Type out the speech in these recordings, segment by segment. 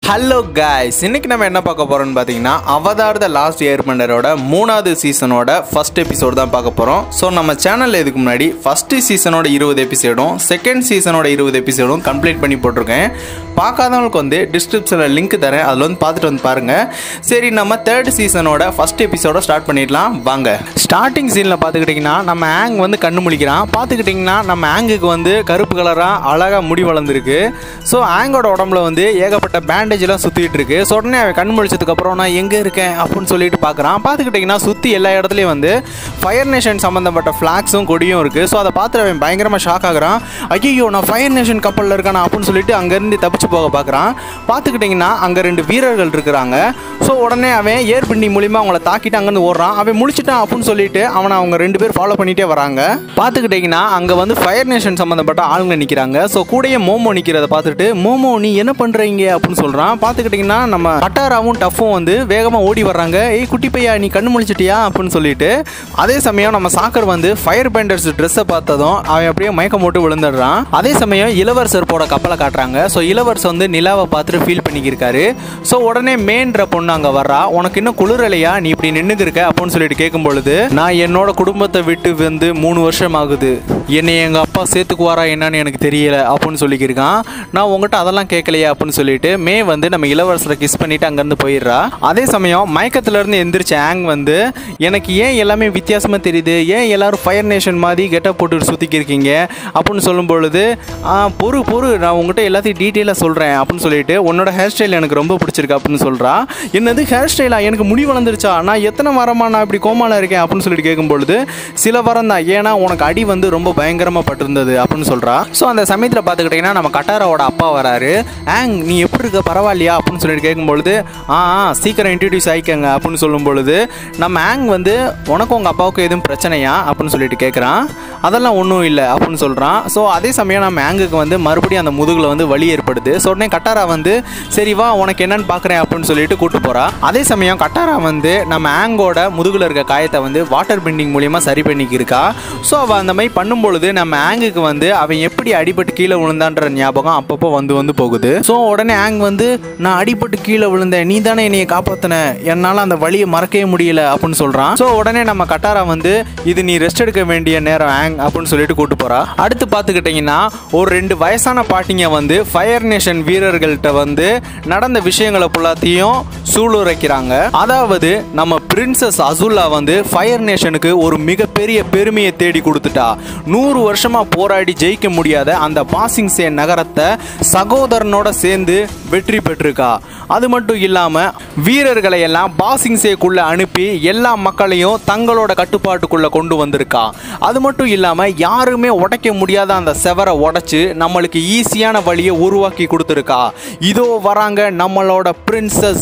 hello guys இன்னைக்கு நம்ம என்ன பார்க்க போறோம்னு பார்த்தீங்கன்னா அவதார் த லாஸ்ட் ஏர்பண்டரோட மூணாவது சீசனோட ஃபர்ஸ்ட் எபிசோட் தான் பார்க்க போகிறோம் ஸோ நம்ம சேனலில் இதுக்கு முன்னாடி ஃபர்ஸ்ட் சீசனோட இருபது எபிசோடும் செகண்ட் சீசனோட இருபது எபிசோடும் கம்ப்ளீட் பண்ணி போட்டிருக்கேன் பார்க்காதவங்களுக்கு வந்து டிஸ்கிரிப்ஷனில் லிங்க் தரேன் அதில் வந்து பார்த்துட்டு வந்து பாருங்க சரி நம்ம தேர்ட் சீசனோட ஃபர்ஸ்ட் எபிசோட ஸ்டார்ட் பண்ணிடலாம் வாங்க ஸ்டார்டிங் சீனில் பார்த்துக்கிட்டிங்கன்னா நம்ம ஆங் வந்து கண்ணு முழிக்கிறான் பார்த்துக்கிட்டிங்கன்னா நம்ம ஆங்குக்கு வந்து கருப்பு கலராக அழகாக முடி வளர்ந்துருக்கு ஸோ ஆங்கோட உடம்புல வந்து ஏகப்பட்ட பேண்டேஜ்லாம் சுற்றிட்டு இருக்கு ஸோ உடனே அவன் கண் முழிச்சதுக்கப்புறம் நான் எங்கே இருக்கேன் அப்படின்னு சொல்லிட்டு பார்க்குறான் பார்த்துக்கிட்டிங்கன்னா சுற்றி எல்லா இடத்துலையும் வந்து ஃபயர் நேஷன் சம்மந்தப்பட்ட ஃப்ளாக்ஸும் கொடியும் இருக்குது ஸோ அதை பார்த்துட்டு அவன் பயங்கரமாக ஷாக் ஆகுறான் ஐயோ நான் ஃபயர் நேஷன் கப்பலில் இருக்கானா அப்படின்னு சொல்லிட்டு அங்கேருந்து தப்பிச்சு போக பார்க்குறான் பார்த்துக்கிட்டிங்கன்னா அங்கே ரெண்டு வீரர்கள் இருக்கிறாங்க ஸோ உடனே அவன் ஏர் பிண்டிங் மூலிமா அவங்கள தாக்கிட்டு அங்கேருந்து ஓடுறான் அவன் முழிச்சிட்டான் அப்படின்னு சொல்லிட்டு அவனை அவங்க ரெண்டு பேர் ஃபாலோ பண்ணிட்டே வராங்க பார்த்துக்கிட்டிங்கன்னா அங்கே வந்து ஃபயர் நேஷன் சம்மந்தப்பட்ட ஆளுங்க நிற்கிறாங்க ஸோ கூடயே மோமோ நிற்கிறத பார்த்துட்டு மோமோ நீ என்ன பண்ணுறீங்க அப்படின்னு சொல்கிறான் பார்த்துக்கிட்டிங்கன்னா நம்ம கட்டாராவும் டஃப்பும் வந்து வேகமாக ஓடி வர்றாங்க ஏய் குட்டி பையா நீ கண்ணு முழிச்சிட்டியா அப்படின்னு சொல்லிட்டு அதே சமயம் நம்ம சாக்கர் வந்து ஃபயர் பெண்டர்ஸ் ட்ரெஸ்ஸை பார்த்ததும் அவன் அப்படியே மயக்கம் போட்டு விழுந்துடுறான் அதே சமயம் இளவரசர் போட கப்பலை காட்டுறாங்க ஸோ இளவரசர் வந்து நிலாவை பார்த்துட்டு ஃபீல் பண்ணிக்கிருக்காரு ஸோ உடனே மேன்ற பொண்ணு அங்கே வர்றா உனக்கு இன்னும் குளிரலையா நீ இப்படி நின்றுக்கு இருக்க அப்படின்னு சொல்லிட்டு கேட்கும் பொழுது நான் என்னோட குடும்பத்தை விட்டு வந்து மூணு வருஷம் ஆகுது என்னை எங்கள் அப்பா சேர்த்துக்குவாரா என்னன்னு எனக்கு தெரியல அப்படின்னு சொல்லிக்கிருக்கான் நான் உங்ககிட்ட அதெல்லாம் கேட்கலையே அப்படின்னு சொல்லிட்டு மே வந்து நம்ம இளவரசரை கிஸ் பண்ணிட்டு அங்கேருந்து போயிடுறா அதே சமயம் மயக்கத்துல இருந்து எந்திரிச்ச ஆங் வந்து எனக்கு ஏன் எல்லாமே வித்தியாசமாக தெரியுது ஏன் எல்லாரும் ஃபயர் நேஷன் மாதிரி கெட்டப் போட்டு சுற்றிக்கி இருக்கீங்க அப்படின்னு சொல்லும் பொழுது "ஆ, பொறு பொறு நான் உங்ககிட்ட எல்லாத்தையும் டீட்டெயிலாக சொல்கிறேன் அப்படின்னு சொல்லிட்டு உன்னோட ஹேர் ஸ்டைல் எனக்கு ரொம்ப பிடிச்சிருக்கு அப்படின்னு சொல்கிறா என்னது ஹேர் ஸ்டைலா எனக்கு முடி வளர்ந்துருச்சா நான் எத்தனை வாரமா நான் இப்படி கோமால இருக்கேன் அப்படின்னு சொல்லிட்டு கேட்கும் பொழுது சில வாரம் தான் ஏன்னா உனக்கு அடி வந்து ரொம்ப பயங்கரமாக பட்டிருந்தது அப்படின்னு சொல்கிறா ஸோ அந்த சமயத்தில் பார்த்துக்கிட்டிங்கன்னா நம்ம கட்டாராவோட அப்பா வராரு ஆங் நீ எப்படி இருக்க பரவாயில்லையா அப்படின்னு சொல்லிட்டு கேட்கும் பொழுது ஆ ஆ, சீக்கிரம் இன்ட்ரடியூஸ் ஆயிக்கங்க அப்படின்னு சொல்லும் பொழுது நம்ம ஆங் வந்து உனக்கும் உங்கள் அப்பாவுக்கும் எதுவும் பிரச்சனையா அப்படின்னு சொல்லிட்டு கேட்குறான் அதெல்லாம் ஒன்றும் இல்லை அப்படின்னு சொல்கிறான் ஸோ அதே சமயம் நம்ம ஆங்குக்கு வந்து மறுபடியும் அந்த முதுகில் வந்து வலி ஏற்படுது ஸோ உடனே கட்டாரா வந்து சரி வா உனக்கு என்னன்னு பார்க்குறேன் அப்படின்னு சொல்லிட்டு கூட்டு போகிறா அதே சமயம் கட்டாரா வந்து நம்ம ஆங்கோட முதுகில் இருக்க காயத்தை வந்து வாட்டர் பெண்டிங் மூலியமாக சரி பண்ணிக்கிருக்கா ஸோ அவள் அந்த மாதிரி பண்ணும் பொழுது நம்ம ஆங்குக்கு வந்து அவன் எப்படி அடிபட்டு கீழே விழுந்தான்ற ஞாபகம் அப்பப்போ வந்து வந்து போகுது ஸோ உடனே ஆங் வந்து நான் அடிபட்டு கீழே விழுந்தேன் நீ தானே என்னைய காப்பாத்தின என்னால் அந்த வழியை மறக்கவே முடியல அப்படின்னு சொல்கிறான் ஸோ உடனே நம்ம கட்டாரா வந்து இது நீ ரெஸ்ட் எடுக்க வேண்டிய நேரம் ஆங் அப்படின்னு சொல்லிட்டு கூட்டு போறா அடுத்து பார்த்துக்கிட்டிங்கன்னா ஒரு ரெண்டு வயசான பாட்டிங்க வந்து ஃபயர் நேஷன் வீரர்கள்ட்ட வந்து நடந்த விஷயங்களை புல்லாத்தையும் சூளுரைக்கிறாங்க அதாவது நம்ம பிரின்சஸ் அசுல்லா வந்து ஃபயர் நேஷனுக்கு ஒரு மிகப்பெரிய பெருமையை தேடி கொடுத்துட்டா நூறு வருஷமா போராடி ஜெயிக்க முடியாத அந்த பாசிங் சே நகரத்தை சகோதரனோட சேர்ந்து வெற்றி பெற்றிருக்கா அது மட்டும் இல்லாம வீரர்களை எல்லாம் பாசிங் சேக்குள்ள அனுப்பி எல்லா மக்களையும் தங்களோட கட்டுப்பாட்டுக்குள்ள கொண்டு வந்திருக்கா அது மட்டும் இல்லாம யாருமே உடைக்க முடியாத அந்த செவரை உடைச்சு நம்மளுக்கு ஈஸியான வழியை உருவாக்கி கொடுத்துருக்கா இதோ வராங்க நம்மளோட பிரின்சஸ்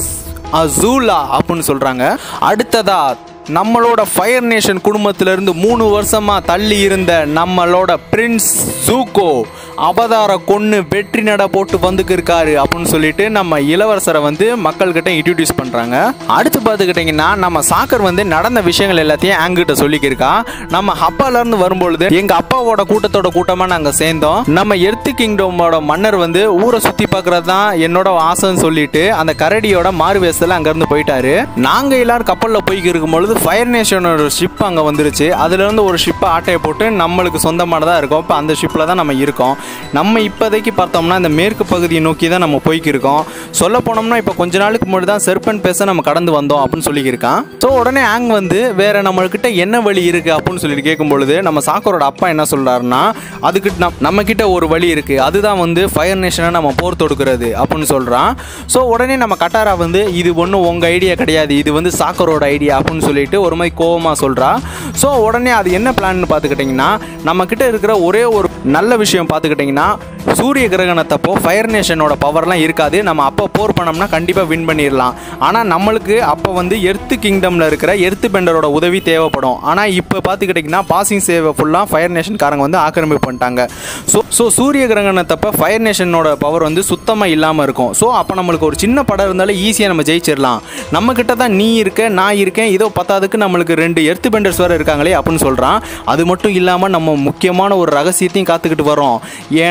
அசூலா அப்படின்னு சொல்றாங்க அடுத்ததா நம்மளோட ஃபயர் நேஷன் குடும்பத்திலிருந்து மூணு வருஷமா தள்ளி இருந்த நம்மளோட பிரின்ஸ் சூகோ அவதார கொன்னு வெற்றி நட போட்டு வந்துக்கு இருக்காரு அப்படின்னு சொல்லிட்டு நம்ம இளவரசரை வந்து மக்கள்கிட்ட இன்ட்ரடியூஸ் பண்றாங்க அடுத்து பார்த்துக்கிட்டிங்கன்னா நம்ம சாக்கர் வந்து நடந்த விஷயங்கள் எல்லாத்தையும் ஆங்கிட்ட சொல்லிக்கிருக்கா நம்ம அப்பால இருந்து வரும்பொழுது எங்க அப்பாவோட கூட்டத்தோட கூட்டமா நாங்க சேர்ந்தோம் நம்ம எர்த்து கிங்டமோட மன்னர் வந்து ஊரை சுத்தி பார்க்கறது தான் என்னோட ஆசைன்னு சொல்லிட்டு அந்த கரடியோட மாறு வேஷத்துல அங்க இருந்து போயிட்டாரு நாங்க எல்லாரும் கப்பல்ல போய்க்கு இருக்கும் பொழுது ஃபயர் நேஷனோட ஷிப் அங்க வந்துருச்சு அதுல இருந்து ஒரு ஷிப்பை ஆட்டையை போட்டு நம்மளுக்கு சொந்தமானதா இருக்கும் இப்போ அந்த ஷிப்ல தான் நம்ம இருக்கோம் நம்ம இப்போதைக்கு பார்த்தோம்னா இந்த மேற்கு பகுதியை நோக்கி தான் நம்ம போய்க்கு இருக்கோம் சொல்ல போனோம்னா இப்போ கொஞ்ச நாளுக்கு முன்னாடி தான் செர்பன் பேச நம்ம கடந்து வந்தோம் அப்படின்னு சொல்லியிருக்கான் ஸோ உடனே ஆங் வந்து வேற நம்மள்கிட்ட என்ன வழி இருக்கு அப்படின்னு சொல்லிட்டு கேட்கும் பொழுது நம்ம சாக்கரோட அப்பா என்ன சொல்றாருன்னா அதுக்கு நம் நம்ம கிட்ட ஒரு வழி இருக்கு அதுதான் வந்து ஃபயர் நேஷனை நம்ம போர் தொடுக்கிறது அப்படின்னு சொல்றான் ஸோ உடனே நம்ம கட்டாரா வந்து இது ஒன்றும் உங்க ஐடியா கிடையாது இது வந்து சாக்கரோட ஐடியா அப்படின்னு சொல்லிட்டு ஒரு மாதிரி கோவமா சொல்றா ஸோ உடனே அது என்ன பிளான்னு பார்த்துக்கிட்டிங்கன்னா நம்ம கிட்ட இருக்கிற ஒரே ஒரு நல்ல விஷயம் பார்த்துக்கிட்டிங்கன்னா சூரிய கிரகணத்தப்போ ஃபயர் நேஷனோட பவர்லாம் இருக்காது நம்ம அப்போ போர் பண்ணோம்னா கண்டிப்பாக வின் பண்ணிடலாம் ஆனால் நம்மளுக்கு அப்போ வந்து எர்த்து கிங்டமில் இருக்கிற எர்த்து பெண்டரோட உதவி தேவைப்படும் ஆனால் இப்போ பார்த்துக்கிட்டிங்கன்னா பாசிங் சேவை ஃபுல்லாக ஃபயர் நேஷன்காரங்க வந்து ஆக்கிரமிப்பு பண்ணிட்டாங்க ஸோ ஸோ சூரிய கிரகணத்தப்ப ஃபயர் நேஷனோட பவர் வந்து சுத்தமாக இல்லாமல் இருக்கும் ஸோ அப்போ நம்மளுக்கு ஒரு சின்ன படம் இருந்தாலும் ஈஸியாக நம்ம ஜெயிச்சிடலாம் நம்ம கிட்ட தான் நீ இருக்க நான் இருக்கேன் இதோ பத்தாதுக்கு நம்மளுக்கு ரெண்டு எர்த்து பெண்டர்ஸ் வேறு இருக்காங்களே அப்படின்னு சொல்கிறான் அது மட்டும் இல்லாமல் நம்ம முக்கியமான ஒரு ரகசியத்தையும் காத்துக்கிட்டு வரோம் ஏன்னா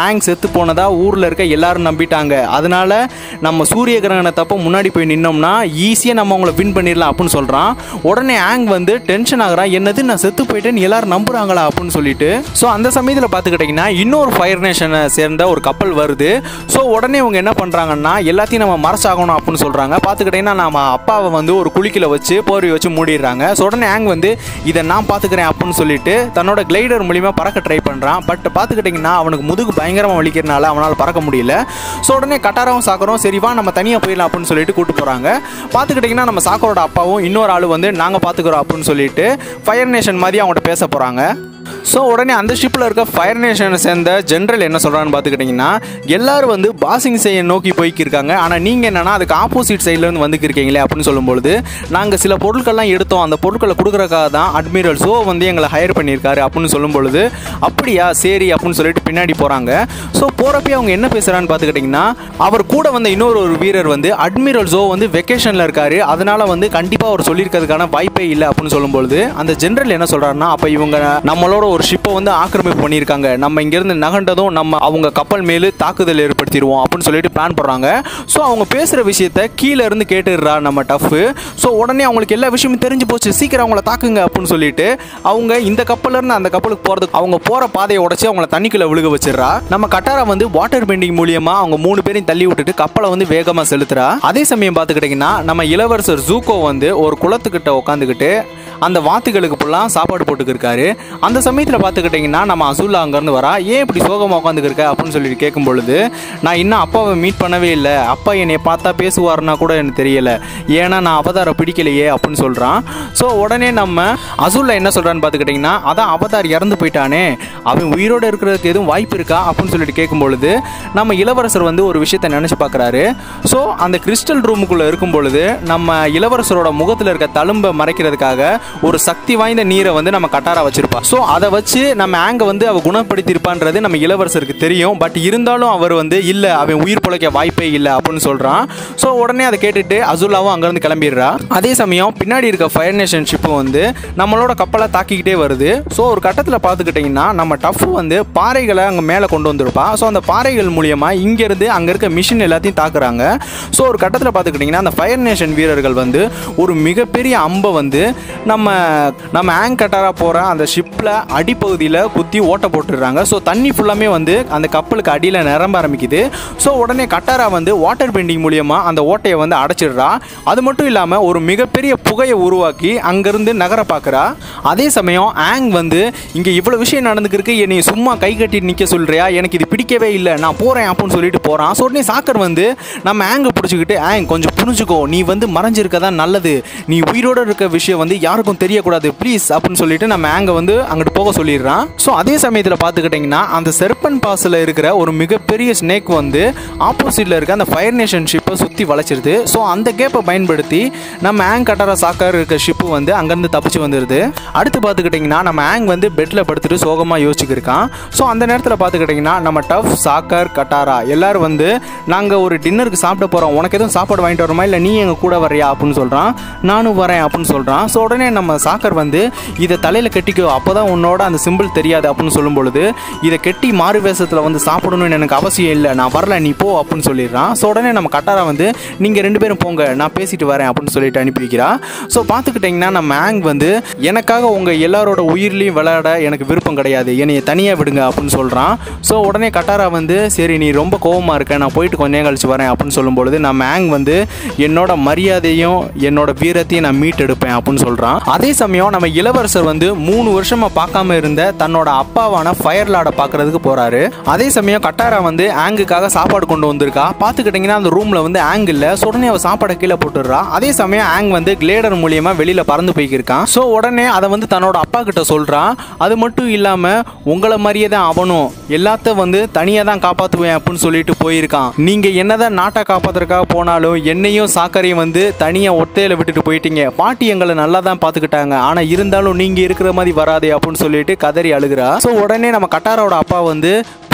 ஆங் செத்து போனதா ஊரில் இருக்க எல்லாரும் நம்பிட்டாங்க அதனால நம்ம சூரிய கிரகணத்தப்போ முன்னாடி போய் நின்னோம்னா ஈஸியாக நம்ம அவங்கள வின் பண்ணிடலாம் அப்படின்னு சொல்கிறான் உடனே ஆங் வந்து டென்ஷன் ஆகுறான் என்னது நான் செத்து போயிட்டேன்னு எல்லாரும் நம்புறாங்களா அப்படின்னு சொல்லிட்டு ஸோ அந்த சமயத்தில் பார்த்துக்கிட்டிங்கன்னா இன்னொரு ஃபயர் நேஷனை சேர்ந்த ஒரு கப்பல் வருது ஸோ உடனே இவங்க என்ன பண்ணுறாங்கன்னா எல்லாத்தையும் நம்ம மறைச்சாகணும் அப்படின்னு சொல்கிறாங்க பார்த்துக்கிட்டிங்கன்னா நம்ம அப்பாவை வந்து ஒரு குளிக்கில் வச்சு போர்வை வச்சு மூடிடுறாங்க ஸோ உடனே ஆங் வந்து இதை நான் பார்த்துக்கிறேன் அப்படின்னு சொல்லிட்டு தன்னோட கிளைடர் மூலியமாக பறக்க ட்ரை பண்ணுறான் பட் பார்த்துக்கிட்டிங்கன்னா அவனுக்கு முதுகு பயங்கரமாக வலிக்கிறனால அவனால் பறக்க முடியல ஸோ உடனே கட்டாராவும் சாக்கரும் சரி வா நம்ம தனியாக போயிடலாம் அப்படின்னு சொல்லிட்டு கூட்டு போகிறாங்க பார்த்துக்கிட்டிங்கன்னா நம்ம சாக்கரோட அப்பாவும் இன்னொரு ஆள் வந்து நாங்கள் பார்த்துக்குறோம் அப்படின்னு சொல்லிட்டு ஃபயர் நேஷன் மாதிரி அவங்கள்ட்ட பேச போகிறாங்க ஸோ உடனே அந்த ஷிப்பில் இருக்க ஃபயர் நேஷனை சேர்ந்த ஜென்ரல் என்ன சொல்கிறான்னு பார்த்துக்கிட்டிங்கன்னா எல்லாரும் வந்து பாசிங் செய்ய நோக்கி போய்க்கிருக்காங்க ஆனால் நீங்கள் என்னன்னா அதுக்கு ஆப்போசிட் சைட்லேருந்து வந்துக்கிருக்கீங்களே அப்படின்னு சொல்லும்பொழுது நாங்கள் சில பொருட்கள்லாம் எடுத்தோம் அந்த பொருட்களை கொடுக்குறக்காக தான் அட்மிரல் ஸோ வந்து எங்களை ஹையர் பண்ணியிருக்காரு அப்படின்னு சொல்லும் பொழுது அப்படியா சரி அப்படின்னு சொல்லிட்டு பின்னாடி போகிறாங்க ஸோ போகிறப்பே அவங்க என்ன பேசுகிறான்னு பார்த்துக்கிட்டிங்கன்னா அவர் கூட வந்த இன்னொரு ஒரு வீரர் வந்து அட்மிரல் ஜோ வந்து வெக்கேஷனில் இருக்காரு அதனால வந்து கண்டிப்பாக அவர் சொல்லியிருக்கிறதுக்கான வாய்ப்பே இல்லை அப்படின்னு சொல்லும்பொழுது அந்த ஜென்ரல் என்ன சொல்கிறாருன்னா அப்போ இவங்க நம்மளோட ஒரு ஷிப்பை வந்து ஆக்கிரமிப்பு பண்ணியிருக்காங்க நம்ம இங்கேருந்து நகண்டதும் நம்ம அவங்க கப்பல் மேலு தாக்குதல் ஏற்படுத்திடுவோம் அப்படின்னு சொல்லிட்டு பிளான் பண்ணுறாங்க ஸோ அவங்க பேசுகிற விஷயத்த கீழே இருந்து கேட்டுடுறா நம்ம டஃப்பு ஸோ உடனே அவங்களுக்கு எல்லா விஷயமும் தெரிஞ்சு போச்சு சீக்கிரம் அவங்கள தாக்குங்க அப்படின்னு சொல்லிட்டு அவங்க இந்த கப்பல்ல இருந்து அந்த கப்பலுக்கு போகிறதுக்கு அவங்க போகிற பாதையை உடச்சி அவங்கள தண்ணிக்குள்ளே விழுக வச்சிடுறா நம்ம கட்டாரா வந்து வாட்டர் பெண்டிங் மூலியமா அவங்க மூணு பேரையும் தள்ளி விட்டுட்டு கப்பலை வந்து வேகமாக செலுத்துறா அதே சமயம் பார்த்துக்கிட்டிங்கன்னா நம்ம இளவரசர் ஜூக்கோ வந்து ஒரு குளத்துக்கிட்ட உட்காந்துக்கிட்டு அந்த வாத்துகளுக்கு ஃபுல்லாக சாப்பாடு போட்டுக்கிருக்காரு அந்த சமயத்தில் பார்த்துக்கிட்டிங்கன்னா நம்ம அசுல்லா அங்கேருந்து வரா ஏன் இப்படி சோகமாக உட்காந்துக்கிருக்க அப்படின்னு சொல்லிட்டு கேட்கும் பொழுது நான் இன்னும் அப்பாவை மீட் பண்ணவே இல்லை அப்பா என்னை பார்த்தா பேசுவார்னா கூட எனக்கு தெரியல ஏன்னா நான் அவதாரை பிடிக்கலையே அப்படின்னு சொல்கிறான் ஸோ உடனே நம்ம அசுல்லா என்ன சொல்கிறான்னு பார்த்துக்கிட்டிங்கன்னா அதான் அவதார் இறந்து போயிட்டானே அவன் உயிரோடு இருக்கிறதுக்கு எதுவும் வாய்ப்பு இருக்கா அப்படின்னு சொல்லிட்டு கேட்கும் பொழுது நம்ம இளவரசர் வந்து ஒரு விஷயத்தை நினச்சி பார்க்குறாரு ஸோ அந்த கிறிஸ்டல் ரூமுக்குள்ளே இருக்கும் பொழுது நம்ம இளவரசரோட முகத்தில் இருக்க தழும்பை மறைக்கிறதுக்காக ஒரு சக்தி வாய்ந்த நீரை வந்து நம்ம கட்டாரா வச்சிருப்பா ஸோ அதை வச்சு நம்ம ஆங்க வந்து அவ குணப்படுத்தியிருப்பான்றது நம்ம இளவரசருக்கு தெரியும் பட் இருந்தாலும் அவர் வந்து இல்லை அவன் உயிர் பிழைக்க வாய்ப்பே இல்லை அப்படின்னு சொல்கிறான் ஸோ உடனே அதை கேட்டுட்டு அசுல்லாவும் அங்கேருந்து கிளம்பிடுறா அதே சமயம் பின்னாடி இருக்க ஃபயர் நேஷன் ஷிப்பு வந்து நம்மளோட கப்பலை தாக்கிக்கிட்டே வருது ஸோ ஒரு கட்டத்தில் பார்த்துக்கிட்டிங்கன்னா நம்ம டஃப் வந்து பாறைகளை அங்கே மேலே கொண்டு வந்திருப்பா ஸோ அந்த பாறைகள் மூலியமாக இங்கேருந்து அங்கே இருக்க மிஷின் எல்லாத்தையும் தாக்குறாங்க ஸோ ஒரு கட்டத்தில் பார்த்துக்கிட்டிங்கன்னா அந்த ஃபயர் நேஷன் வீரர்கள் வந்து ஒரு மிகப்பெரிய அம்பை வந்து நம்ம நம்ம ஆங் கட்டாரா போகிற அந்த ஷிப்பில் அடிப்பகுதியில் குத்தி ஓட்டை போட்டுடுறாங்க ஸோ தண்ணி ஃபுல்லாமே வந்து அந்த கப்பலுக்கு அடியில் நிரம்ப ஆரம்பிக்குது ஸோ உடனே கட்டாரா வந்து வாட்டர் பெண்டிங் மூலியமாக அந்த ஓட்டையை வந்து அடைச்சிடுறா அது மட்டும் இல்லாமல் ஒரு மிகப்பெரிய புகையை உருவாக்கி அங்கேருந்து நகர பார்க்குறா அதே சமயம் ஆங் வந்து இங்கே இவ்வளோ விஷயம் நடந்துக்கிருக்கு என்னை சும்மா கை கட்டி நிற்க சொல்கிறியா எனக்கு இது பிடிக்கவே இல்லை நான் போகிறேன் அப்படின்னு சொல்லிட்டு போகிறான் ஸோ உடனே சாக்கர் வந்து நம்ம ஆங்கை பிடிச்சிக்கிட்டு ஆங் கொஞ்சம் புரிஞ்சுக்கோ நீ வந்து மறைஞ்சிருக்க தான் நல்லது நீ உயிரோடு இருக்க விஷயம் வந்து யாருக்கும் தெரியக்கூடாது ப்ளீஸ் அப்படின்னு சொல்லிட்டு நம்ம ஆங்கை வந்து அங்கிட்டு போக சொல்லிடுறான் ஸோ அதே சமயத்தில் பார்த்துக்கிட்டிங்கன்னா அந்த செர்பன் பாஸில் இருக்கிற ஒரு மிகப்பெரிய ஸ்னேக் வந்து ஆப்போசிட்டில் இருக்க அந்த ஃபயர் நேஷன் ஷிப்பை சுற்றி வளைச்சிருது ஸோ அந்த கேப்பை பயன்படுத்தி நம்ம ஆங் கட்டாரா சாக்கர் இருக்க ஷிப்பு வந்து அங்கேருந்து தப்பிச்சு வந்துடுது அடுத்து பார்த்துக்கிட்டிங்கன்னா நம்ம ஆங் வந்து பெட்டில் படுத்துட்டு சோகமாக யோசிச்சுக்கிருக்கான் ஸோ அந்த நேரத்தில் பார்த்துக்கிட்டிங்கன்னா நம்ம டஃப் சாக்கர் கட்டாரா எல்லாரும் வந்து நாங்கள் ஒரு டின்னருக்கு சாப்பிட போகிறோம் உனக்கு எதுவும் சாப்பாடு வாங்கிட்டு வரோமா இல்லை நீ எங்கள் கூட வரையா அப்படின்னு சொல்கிறான் நானும் வரேன் அப்படின்னு சொல்கிறான் ஸோ உடனே நம்ம சாக்கர் வந்து இதை தலையில் கட்டிக்கோ அப்போ தான் உன்னோட அந்த சிம்பிள் தெரியாது அப்படின்னு சொல்லும் பொழுது இதை கெட்டி மாறு வேஷத்தில் வந்து சாப்பிடணும்னு எனக்கு அவசியம் இல்லை நான் வரல நீ போ அப்படின்னு சொல்லிடுறான் ஸோ உடனே நம்ம கட்டாரா வந்து நீங்கள் ரெண்டு பேரும் போங்க நான் பேசிட்டு வரேன் அப்படின்னு சொல்லிட்டு அனுப்பி வைக்கிறா ஸோ பார்த்துக்கிட்டிங்கன்னா நம்ம ஆங் வந்து எனக்காக உங்கள் எல்லாரோட உயிர்லையும் விளையாட எனக்கு விருப்பம் கிடையாது என்னைய தனியாக விடுங்க அப்படின்னு சொல்கிறான் ஸோ உடனே கட்டாரா வந்து சரி நீ ரொம்ப கோவமாக இருக்க நான் போயிட்டு கொஞ்ச நேரம் கழிச்சு வரேன் அப்படின்னு சொல்லும்பொழுது நம்ம ஆங் வந்து என்னோட மரியாதையும் என்னோட வீரத்தையும் நான் மீட் எடுப்பேன் அப்படின்னு சொல்கிறான் அதே சமயம் நம்ம இளவரசர் வந்து மூணு வருஷமாக பார்க்காம இருந்த தன்னோட அப்பாவான ஃபயர் லாடை பார்க்கறதுக்கு போகிறாரு அதே சமயம் கட்டாரா வந்து ஆங்குக்காக சாப்பாடு கொண்டு வந்திருக்கா பார்த்துக்கிட்டிங்கன்னா அந்த ரூமில் வந்து ஆங் இல்லை ஸோ உடனே அவள் சாப்பாடை கீழே போட்டுடுறா அதே சமயம் ஆங் வந்து கிளேடர் மூலியமாக வெளியில் பறந்து போய்க்கிருக்கான் ஸோ உடனே அதை வந்து தன்னோட அப்பா கிட்ட சொல்கிறான் அது மட்டும் இல்லாமல் உங்களை மாதிரியே தான் அவனும் எல்லாத்த வந்து தனியாக தான் காப்பாற்றுவேன் அப்படின்னு சொல்லிட்டு போயிருக்கான் நீங்கள் என்னதான் நாட்டை காப்பாற்றுறதுக்காக போனாலும் என்னையும் சாக்கரையும் வந்து தனியாக ஒத்தையில் விட்டுட்டு போயிட்டீங்க பாட்டி எங்களை நல்லா தான் பார்த்துக்கிட்டாங்க ஆனால் இருந்தாலும் நீங்கள் இருக்கிற மாதிரி வராதே அப்படின்னு சொல்லிட்டு கதறி அழுகிறா ஸோ உடனே நம்ம கட்டாரோட அப்பா வந்து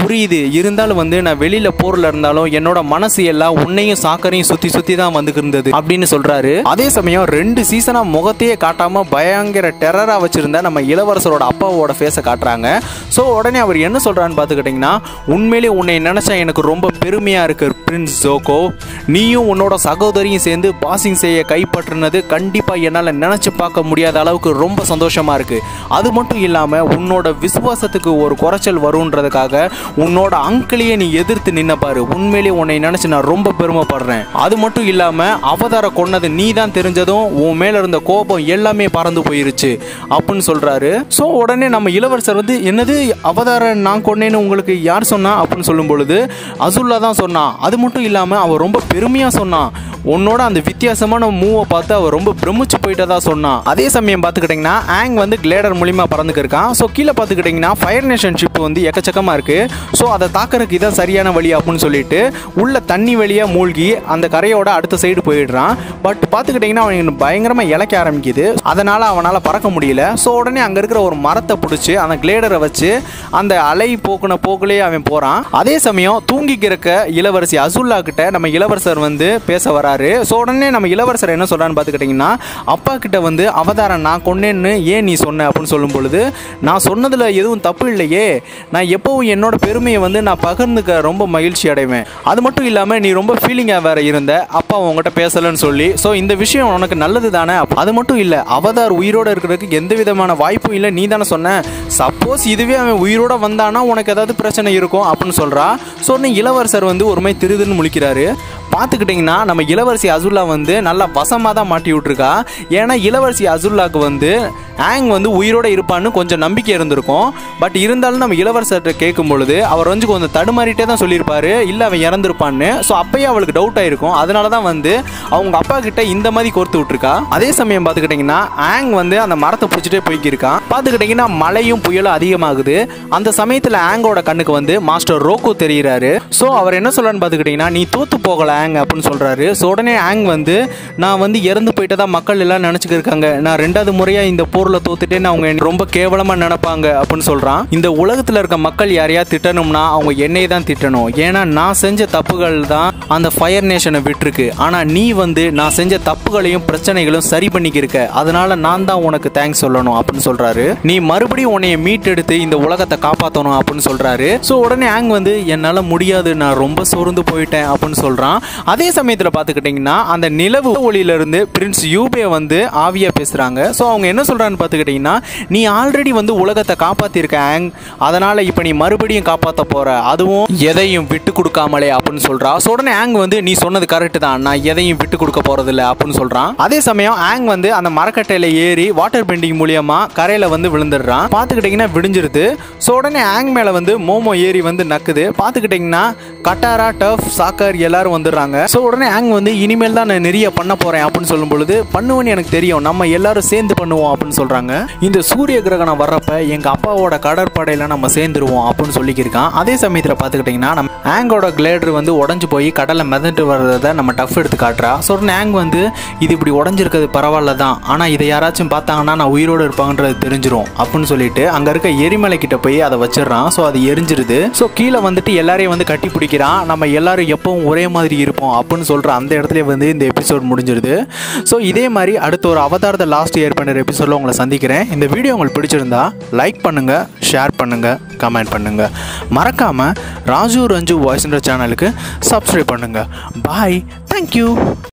புரியுது இருந்தாலும் வந்து நான் வெளியில போர்ல இருந்தாலும் என்னோட மனசு எல்லாம் உன்னையும் சாக்கரையும் சுத்தி சுத்தி தான் வந்துட்டு இருந்தது அப்படின்னு சொல்றாரு அதே சமயம் ரெண்டு சீசனா முகத்தையே காட்டாம பயங்கர டெரரா வச்சிருந்த நம்ம இளவரசரோட அப்பாவோட ஃபேஸை காட்டுறாங்க ஸோ உடனே அவர் என்ன சொல்றான்னு பார்த்துக்கிட்டிங்கன்னா உண்மையிலே உன்னை நினைச்சா எனக்கு ரொம்ப பெருமையா இருக்கு பிரின்ஸ் ஜோகோ நீயும் உன்னோட சகோதரியும் சேர்ந்து பாசிங் செய்ய கைப்பற்றினது கண்டிப்பா என்னால் நினைச்சு பார்க்க முடியாத அளவுக்கு ரொம்ப சந்தோஷமா இருக்கு அது மட்டும் இல்லாம உன்னோட விசுவாசத்துக்கு ஒரு குறைச்சல் வரும்ன்றதுக்காக உன்னோட அங்கிளையே நீ எதிர்த்து நின்ன பாரு உண்மையிலே உன்னை நினைச்சு நான் ரொம்ப பெருமைப்படுறேன் அது மட்டும் இல்லாம அவதார கொன்னது நீ தான் தெரிஞ்சதும் உன் மேல இருந்த கோபம் எல்லாமே பறந்து போயிருச்சு அப்படின்னு சொல்றாரு ஸோ உடனே நம்ம இளவரசர் வந்து என்னது அவதார நான் கொன்னேன்னு உங்களுக்கு யார் சொன்னா அப்படின்னு சொல்லும் பொழுது அசுல்லா தான் சொன்னான் அது மட்டும் இல்லாம அவன் ரொம்ப பெருமையா சொன்னான் உன்னோட அந்த வித்தியாசமான மூவை பார்த்து அவர் ரொம்ப பிரமிச்சு போயிட்டதா சொன்னான் அதே சமயம் பார்த்துக்கிட்டிங்கன்னா ஆங் வந்து கிளேடர் மூலியமா பறந்துக்கு இருக்கான் ஸோ கீழே பார்த்துக்கிட்டிங்கன்னா ஃபயர் நேஷன் ஷிப் வந்து எக்கச்சக்கமாக இருக்கு ஸோ அதை தாக்கறதுக்கு இதான் சரியான வழி அப்படின்னு சொல்லிட்டு உள்ள தண்ணி வழியாக மூழ்கி அந்த கரையோட அடுத்த சைடு போயிடுறான் பட் பார்த்துக்கிட்டிங்கன்னா அவனுக்கு பயங்கரமாக இழைக்க ஆரம்பிக்குது அதனால் அவனால் பறக்க முடியல ஸோ உடனே அங்கே இருக்கிற ஒரு மரத்தை பிடிச்சி அந்த கிளேடரை வச்சு அந்த அலை போக்குன போக்குலேயே அவன் போகிறான் அதே சமயம் தூங்கிக்கு இருக்க இளவரசி அசுல்லா கிட்ட நம்ம இளவரசர் வந்து பேச வராரு ஸோ உடனே நம்ம இளவரசர் என்ன சொல்றான்னு பார்த்துக்கிட்டிங்கன்னா அப்பா கிட்ட வந்து அவதாரம் நான் கொன்னேன்னு ஏன் நீ சொன்ன அப்படின்னு சொல்லும் பொழுது நான் சொன்னதில் எதுவும் தப்பு இல்லையே நான் எப்பவும் என்னோட பெருமையை வந்து நான் பகிர்ந்துக்க ரொம்ப மகிழ்ச்சி அடைவேன் அது மட்டும் இல்லாமல் நீ ரொம்ப ஃபீலிங்காக வேற இருந்த அப்பா உங்ககிட்ட பேசலன்னு சொல்லி ஸோ இந்த விஷயம் உனக்கு நல்லது தானே அது மட்டும் இல்லை அவதார் உயிரோட இருக்கிறதுக்கு எந்த விதமான வாய்ப்பும் இல்லை நீ தானே சொன்ன சப்போஸ் இதுவே அவன் உயிரோட வந்தானா உனக்கு ஏதாவது பிரச்சனை இருக்கும் அப்படின்னு சொல்றா ஸோ உடனே இளவரசர் வந்து ஒரு மாதிரி திருதுன்னு முழிக்கிறாரு பார்த்துக்கிட்டிங்கன்னா நம்ம இளவரசி அசுல்லா வந்து நல்லா வசமாக தான் மாட்டி விட்ருக்கா ஏன்னா இளவரசி அசுல்லாக்கு வந்து ஆங் வந்து உயிரோட இருப்பான்னு கொஞ்சம் நம்பிக்கை இருந்திருக்கும் பட் இருந்தாலும் நம்ம இளவரசர்கிட்ட கேட்கும் பொழுது அவர் வந்து கொஞ்சம் தடுமாறிட்டே தான் சொல்லியிருப்பாரு இல்லை அவன் இறந்துருப்பான்னு ஸோ அப்பயே அவளுக்கு டவுட் ஆயிருக்கும் அதனால தான் வந்து அவங்க அப்பா கிட்ட இந்த மாதிரி கோர்த்து விட்டுருக்கா அதே சமயம் பார்த்துக்கிட்டிங்கன்னா ஆங் வந்து அந்த மரத்தை பிடிச்சிட்டே போய்க்கிருக்கான் பார்த்துக்கிட்டிங்கன்னா மழையும் புயலும் அதிகமாகுது அந்த சமயத்தில் ஆங்கோட கண்ணுக்கு வந்து மாஸ்டர் ரோக்கோ தெரிகிறாரு ஸோ அவர் என்ன சொல்றான்னு பார்த்துக்கிட்டிங்கன்னா நீ தோத்து போகல ஆங் அப்படின்னு சொல்றாரு ஸோ உடனே ஆங் வந்து நான் வந்து இறந்து போயிட்டதா மக்கள் எல்லாம் நினச்சிக்கிட்டு இருக்காங்க நான் ரெண்டாவது முறையாக இந்த போரில் தோத்துட்டேன்னு அவங்க என்னை ரொம்ப கேவலமாக நினைப்பாங்க அப்படின்னு சொல்கிறான் இந்த உலகத்தில் இருக்க மக்கள் யாரையா திட்டணும்னா அவங்க என்னையை தான் திட்டணும் ஏன்னா நான் செஞ்ச தப்புகள் தான் அந்த ஃபயர் நேஷனை விட்டுருக்கு ஆனால் நீ வந்து நான் செஞ்ச தப்புகளையும் பிரச்சனைகளும் சரி பண்ணிக்கிருக்க அதனால நான் தான் உனக்கு தேங்க்ஸ் சொல்லணும் அப்படின்னு சொல்றாரு நீ மறுபடியும் உன்னைய மீட்டெடுத்து இந்த உலகத்தை காப்பாற்றணும் அப்படின்னு சொல்றாரு ஸோ உடனே ஆங் வந்து என்னால் முடியாது நான் ரொம்ப சோர்ந்து போயிட்டேன் அப்படின்னு சொல்றான் அதே சமயத்தில் பார்த்துக்கிட்டிங்கன்னா அந்த நிலவு ஒளியிலிருந்து பிரின்ஸ் யூபே வந்து ஆவியா பேசுறாங்க ஸோ அவங்க என்ன சொல்றான்னு பார்த்துக்கிட்டிங்கன்னா நீ ஆல்ரெடி வந்து உலகத்தை காப்பாத்திருக்க ஆங் அதனால இப்போ நீ மறுபடியும் காப்பாற்ற போற அதுவும் எதையும் விட்டு கொடுக்காமலே அப்படின்னு சொல்றா ஸோ உடனே ஆங் வந்து நீ சொன்னது கரெக்ட் தான் நான் எதையும் விட்டு கொடுக்க போறதில்ல அப்படின்னு சொல்றான் அதே சமயம் ஆங் வந்து அந்த மரக்கட்டையில ஏறி வாட்டர் பெண்டிங் மூலியமா கரையில வந்து விழுந்துடுறான் பார்த்துக்கிட்டிங்கன்னா விடிஞ்சிருது ஸோ உடனே ஆங் மேல வந்து மோமோ ஏறி வந்து நக்குது பார்த்துக்கிட்டிங்கன்னா கட்டாரா டஃப் சாக்கர் எல்லாரும் வந்துடுறாங்க ஸோ உடனே ஆங் வந்து இனிமேல் தான் நான் நிறைய பண்ண போறேன் அப்படின்னு சொல்லும் பொழுது பண்ணுவேன்னு எனக்கு தெரியும் நம்ம எல்லாரும் சேர்ந்து பண்ணுவோம் அப்படின்னு சொல்றாங்க இந்த சூரிய கிரகணம் வர்றப்ப எங்க அப்பாவோட கடற்படையில நம்ம சேர்ந்துருவோம் அப்படின்னு சொல்லிக்கிருக்கான் அதே சமயத்தில் பார்த்துக்கிட்டிங்கன்னா நம்ம ஆங்கோட கிளேடர் வந்து உடஞ்சு போய் கடலை மிதந்துட்டு வர்றதை நம்ம டஃப் எடுத்து காட்டுறா ஸோ உடனே ஆங் வந்து இது இப்படி உடஞ்சிருக்கிறது பரவாயில்ல தான் ஆனால் இதை யாராச்சும் பார்த்தாங்கன்னா நான் உயிரோடு இருப்பாங்கன்றது தெரிஞ்சிரும் அப்படின்னு சொல்லிட்டு அங்கே இருக்க எரிமலை கிட்ட போய் அதை வச்சிடறான் ஸோ அது எரிஞ்சிருது ஸோ கீழே வந்துட்டு எல்லாரையும் வந்து கட்டி பிடிக்கிறான் நம்ம எல்லாரும் எப்பவும் ஒரே மாதிரி இருப்போம் அப்படின்னு சொல்கிற அந்த இடத்துல வந்து இந்த எபிசோட் முடிஞ்சிருது ஸோ இதே மாதிரி அடுத்த ஒரு அவதார் த லாஸ்ட் இயர் பண்ணுற எபிசோடில் உங்களை சந்திக்கிறேன் இந்த வீடியோ உங்களுக்கு பிடிச்சிருந்தா லைக் பண்ணுங்கள் ஷேர் பண்ணுங்கள் கமெண்ட் பண்ணுங்கள் மறக்காமல் ராஜு ரஞ்சு வாய்ஸ்ன்ற சேனலுக்கு சப்ஸ்கிரைப் பண்ணுங்கள் பாய் தேங்க்யூ